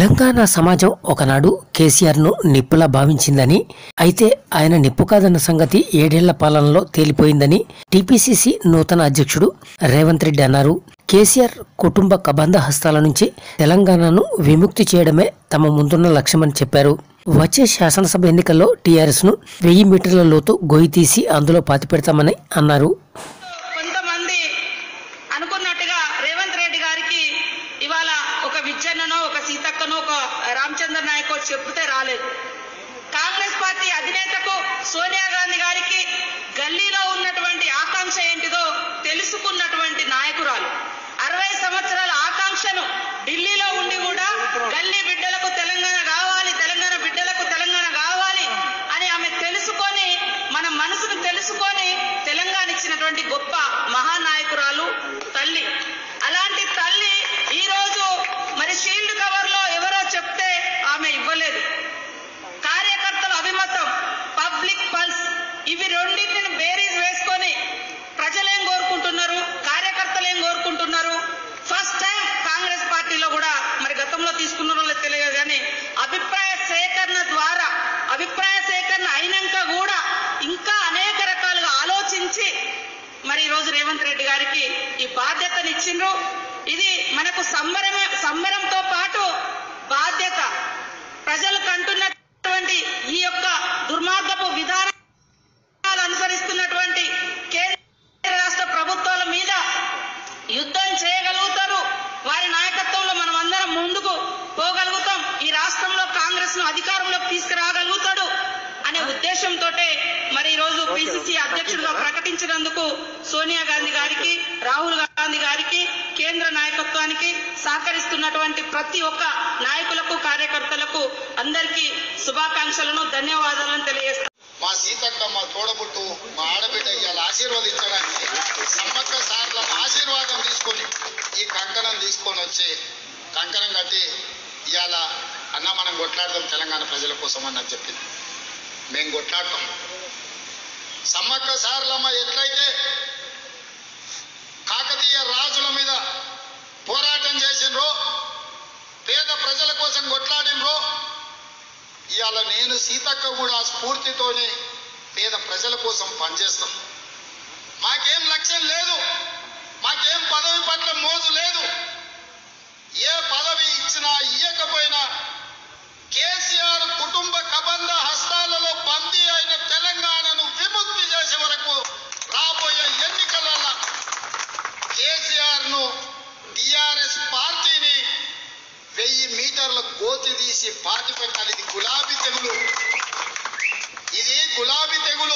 తెలంగాణ సమాజం ఒకనాడు కేసీఆర్ను నిప్పులా భావించిందని అయితే ఆయన నిప్పు కాదన్న సంగతి ఏడేళ్ల పాలనలో తేలిపోయిందని టీపీసీసీ నూతన అధ్యక్షుడు రేవంత్ రెడ్డి అన్నారు కేసీఆర్ కుటుంబ కబంధ హస్తాల నుంచి తెలంగాణను విముక్తి చేయడమే తమ ముందున్న లక్ష్యమని చెప్పారు వచ్చే శాసనసభ ఎన్నికల్లో టీఆర్ఎస్ ను వెయ్యి మీటర్ల లోతు గొయ్యి తీసి అందులో పాతిపెడతామని అన్నారు కొంతమంది అనుకున్నట్టుగా రేవంత్ రెడ్డి గారికి ఇవాళ ఒక విజ్జన్ననో ఒక సీతక్కనో ఒక రామచంద్ర నాయకో చెప్తే రాలేదు కాంగ్రెస్ పార్టీ అధినేతకు సోనియా గాంధీ గారికి గల్లీలో ఉన్నటువంటి ఆకాంక్ష ఏంటిదో తెలుసుకున్నటువంటి నాయకురాలు అరవై సంవత్సరాల ఆకాంక్షను ఢిల్లీలో ఉండి కూడా గల్లీ బిడ్డలకు తెలంగాణ కావాలి తెలంగాణ బిడ్డలకు తెలంగాణ కావాలి అని ఆమె తెలుసుకొని మన మనసును తెలుసుకొని తెలంగాణ ఇచ్చినటువంటి గొప్ప మహానాయకురాలు తల్లి అలాంటి తల్లి ఈ రోజు మరి షీల్డ్ కవర్ లో ఎవరో చెప్తే ఆమె ఇవ్వలేదు కార్యకర్తల అభిమతం పబ్లిక్ పల్స్ ఇవి రెండింటిని బేరీజ్ వేసుకొని ప్రజలేం కోరుకుంటున్నారు కార్యకర్తలు ఏం కోరుకుంటున్నారు ఫస్ట్ టైం కాంగ్రెస్ పార్టీలో కూడా మరి గతంలో తీసుకున్నారో లేదో తెలియదు కానీ అభిప్రాయ సేకరణ ద్వారా అభిప్రాయ సేకరణ అయినాక కూడా ఇంకా అనేక రకాలుగా ఆలోచించి మరి ఈ రోజు రేవంత్ రెడ్డి గారికి ఈ బాధ్యతను ఇచ్చిండ్రు ఇది మనకు సంబరం సంబరంతో పాటు బాధ్యత ప్రజలకు అంటున్నటువంటి ఈ యొక్క దుర్మార్గపు విధానాలు అనుసరిస్తున్నటువంటి కేంద్ర రాష్ట్ర ప్రభుత్వాల మీద యుద్ధం చేయగలుగుతారు వారి నాయకత్వంలో మనం అందరం ముందుకు పోగలుగుతాం ఈ రాష్ట్రంలో కాంగ్రెస్ ను అధికారంలోకి తీసుకురాగలుగుతాడు అనే ఉద్దేశంతో మరి ఈ రోజు పిసిసి అధ్యక్షుడిగా ప్రకటించినందుకు సోనియా గాంధీ గారికి రాహుల్ గాంధీ గారికి కేంద్ర నాయకత్వానికి సహకరిస్తున్నటువంటి ప్రతి ఒక్క నాయకులకు కార్యకర్తలకు అందరికీ శుభాకాంక్షలను ధన్యవాదాలను తెలియజేస్తాను మా సీతక్క మా తోడబుట్టు మా ఆడబిడ్డ ఇవాళ ఆశీర్వదించడానికి సమ్మక్క సార్ల ఆశీర్వాదం తీసుకొని ఈ కంకణం తీసుకొని వచ్చి కంకణం కట్టి ఇవాళ అన్న మనం కొట్లాడదాం తెలంగాణ ప్రజల కోసం అని నాకు చెప్పింది మేము కొట్లాడతాం సమ్మక్క సార్లమ్మ ఎట్లయితే కాకతీయ రాజుల మీద పోరాటం చేసిండ్రో పేద ప్రజల కోసం కొట్లాడినరో ఇవాళ నేను సీతక్క కూడా ఆ స్ఫూర్తితోనే పేద ప్రజల కోసం పనిచేస్తాం మాకేం లక్ష్యం లేదు మాకేం పదవి పట్ల మోజు లేదు ఏ పదవి ఇచ్చినా ఇయ్యకపోయినా కేసీఆర్ కుటుంబ కబంధ హస్తాలలో బందీ అయిన తెలంగాణను విముక్తి చేసే వరకు రాబోయే ఎన్నికలలో కేసీఆర్ ను టిఆర్ఎస్ పార్టీని వెయ్యి మీటర్ల కోతి తీసి పాతి పెట్టాలి ఇది గులాబీ తెగులు ఇది గులాబీ తెగులు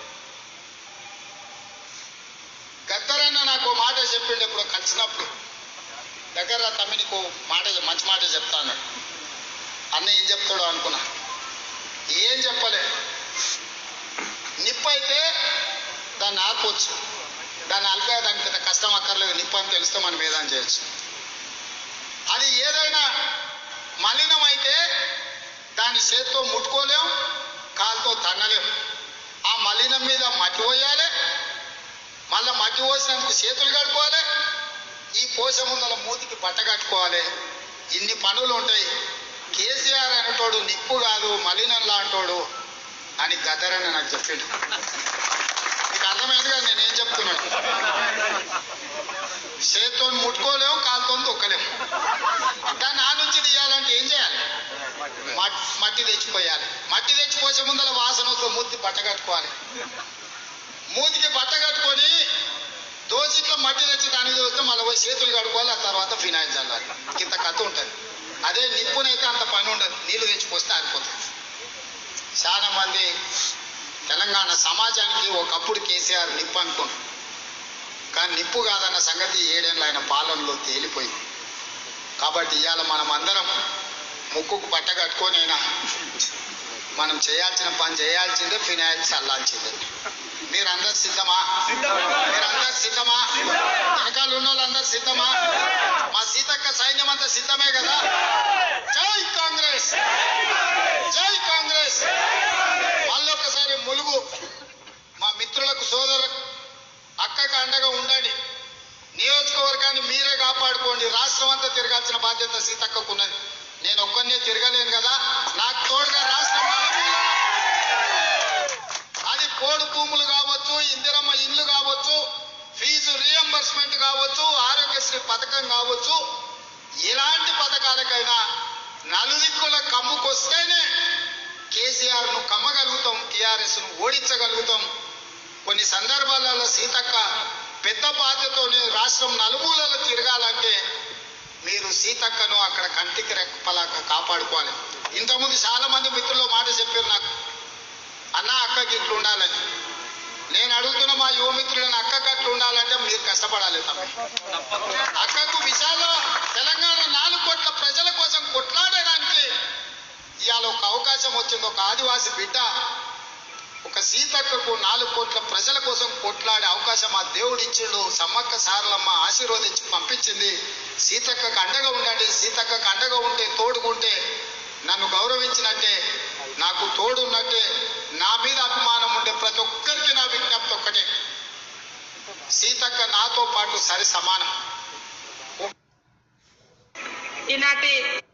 గద్దరన్న నాకు ఓ మాట చెప్పిండు ఎప్పుడు కలిసినప్పుడు దగ్గర తమ్మి నీకు మాట మంచి మాట చెప్తాను అన్న ఏం చెప్తాడో అనుకున్నా ఏం చెప్పలే నిప్పు అయితే దాన్ని ఆర్పొచ్చు దాన్ని ఆల్పే దానికి పెద్ద కష్టం అక్కర్లేదు నిప్పు అని తెలిస్తే మనం ఏదైనా చేయొచ్చు అది ఏదైనా మలినం అయితే దాన్ని చేత్తో ముట్టుకోలేం కాలుతో తన్నలేం ఆ మలినం మీద మట్టి పోయాలి మళ్ళా మట్టి పోసినందుకు చేతులు కడుక్కోవాలి ఈ పోస ముందల మూతికి బట్ట కట్టుకోవాలి ఇన్ని పనులు ఉంటాయి కేసీఆర్ అనేటోడు నిప్పు కాదు మలినం లాంటోడు అని గద్దరన్న నాకు చెప్పిండు నీకు అర్థమైంది కదా నేనేం చెప్తున్నాను చేత్తో ముట్టుకోలేము కాలుతో తొక్కలేము దాన్ని ఆ నుంచి తీయాలంటే ఏం చేయాలి మట్- మట్టి తెచ్చిపోయాలి మట్టి తెచ్చిపోసే ముందర వాసన వస్తే మూతికి బట్ట కట్టుకోవాలి మూతికి బట్ట కట్టుకొని దోసిట్లో మట్టి తెచ్చి దానికి చూస్తే మళ్ళీ పోయి చేతులు కడుక్కోవాలి ఆ తర్వాత ఫినాయిల్ చల్లాలి ఇంత కథ ఉంటుంది అదే నిప్పునైతే అంత పని ఉండదు నీళ్లు తెచ్చిపోస్తే ఆరిపోతుంది చాలా మంది తెలంగాణ సమాజానికి ఒకప్పుడు కేసీఆర్ నిప్పు అనుకున్నాం కానీ నిప్పు కాదన్న సంగతి ఏడేళ్ళ ఆయన పాలనలో తేలిపోయింది కాబట్టి ఇవాళ మనం అందరం ముక్కుకు బట్ట కట్టుకొనైనా మనం చేయాల్సిన పని చేయాల్సిందే ఫినాయిల్ చల్లాల్సిందే మీరందరు సిద్ధమా మీరందరు సిద్ధమా వెనకాల ఉన్న వాళ్ళందరూ సిద్ధమా మా సీతక్క సైన్యం అంతా సిద్ధమే కదా జై కాంగ్రెస్ జై కాంగ్రెస్ మళ్ళొక్కసారి ములుగు మా మిత్రులకు సోదరులకు అక్కకు అండగా ఉండండి నియోజకవర్గాన్ని మీరే కాపాడుకోండి రాష్ట్రం అంతా తిరగాల్సిన బాధ్యత సీతక్కకున్నది నేను ఒక్కనే తిరగలేను కదా నాకు తోడుగా రాష్ట్రం నలుమూలలా అది పోడు భూములు కావచ్చు ఇందిరమ్మ ఇల్లు కావచ్చు ఫీజు రియంబర్స్మెంట్ కావచ్చు ఆరోగ్యశ్రీ పథకం కావచ్చు ఎలాంటి పథకాలకైనా నలుదిక్కుల కమ్ముకొస్తేనే కేసీఆర్ ను కమ్మగలుగుతాం టిఆర్ఎస్ ను ఓడించగలుగుతాం కొన్ని సందర్భాలలో సీతక్క పెద్ద బాధ్యతతోనే రాష్ట్రం నలుమూలలో తిరగాలంటే మీరు సీతక్కను అక్కడ కంటికి రెప్పలాగా కాపాడుకోవాలి ఇంతకుముందు చాలా మంది మిత్రులు మాట చెప్పారు నాకు అన్న అక్కకి ఇట్లా ఉండాలని నేను అడుగుతున్న మా యువ మిత్రులను అక్కకి అట్లా ఉండాలంటే మీరు కష్టపడాలి తప్ప అక్కకు విశాల తెలంగాణ నాలుగు కోట్ల ప్రజల కోసం కొట్లాడడానికి ఇవాళ ఒక అవకాశం వచ్చింది ఒక ఆదివాసి బిడ్డ ఒక సీతక్కకు నాలుగు కోట్ల ప్రజల కోసం కొట్లాడే అవకాశం ఆ దేవుడు ఇచ్చిండు సమ్మక్క సారలమ్మ ఆశీర్వదించి పంపించింది సీతక్కకు అండగా ఉండండి సీతక్కకు అండగా ఉంటే తోడుకుంటే నన్ను గౌరవించినట్టే నాకు తోడున్నట్టే నా మీద అభిమానం ఉంటే ప్రతి ఒక్కరికి నా విజ్ఞప్తి ఒక్కటే సీతక్క నాతో పాటు సరి సమానం ఈనాటి